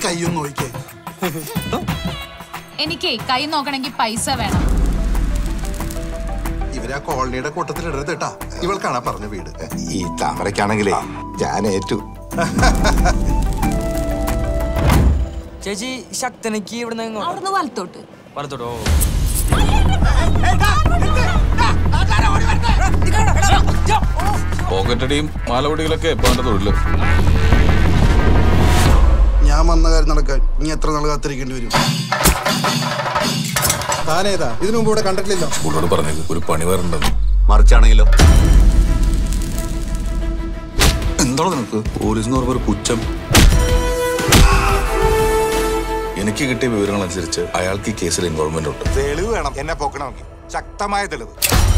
കൈയൊന്ന് നോക്കിക്കേ എനിക്ക് കൈ നോക്കണമെങ്കിൽ പൈസ വേണം ഇവരാ കോളനിയുടെ കൂട്ടത്തിൽ ഇടരുത് കേട്ടാ ഇവൾക്കാണ് പറഞ്ഞ വീട് ഈ താമരക്കാണെങ്കിലേ ഞാൻ ഏറ്റു ചേച്ചി ശക്തനക്ക് ഇവിടെ അവിടുന്ന് വലത്തോട്ട് വലത്തോട്ടോ പോക്കറ്റടിയും മാലവടികളൊക്കെ ഇപ്പൊ അവന്റെ തൊഴില് ഞാൻ വന്ന കാര്യം നടക്കാൻ ഇനി എത്ര നാൾ കാത്തിരിക്കേണ്ടി വരും താനേതാ ഇതിനു മുമ്പ് ഇവിടെ കണ്ടിട്ടില്ലല്ലോ സ്കൂളോട് പറഞ്ഞത് ഒരു പണി വരണ്ടെന്ന് മറിച്ചാണെങ്കിലോ എന്താണ് നിനക്ക് പോലീസ് എന്ന് പറയുമ്പോ ഒരു പുച്ഛം എനിക്ക് കിട്ടിയ വിവരങ്ങൾ അനുസരിച്ച് അയാൾക്ക് ഈ കേസിൽ ഇൻവോൾവ്മെന്റ് ഉണ്ട് തെളിവ് വേണം എന്നെ പോക്കണമെങ്കിൽ ശക്തമായ തെളിവ്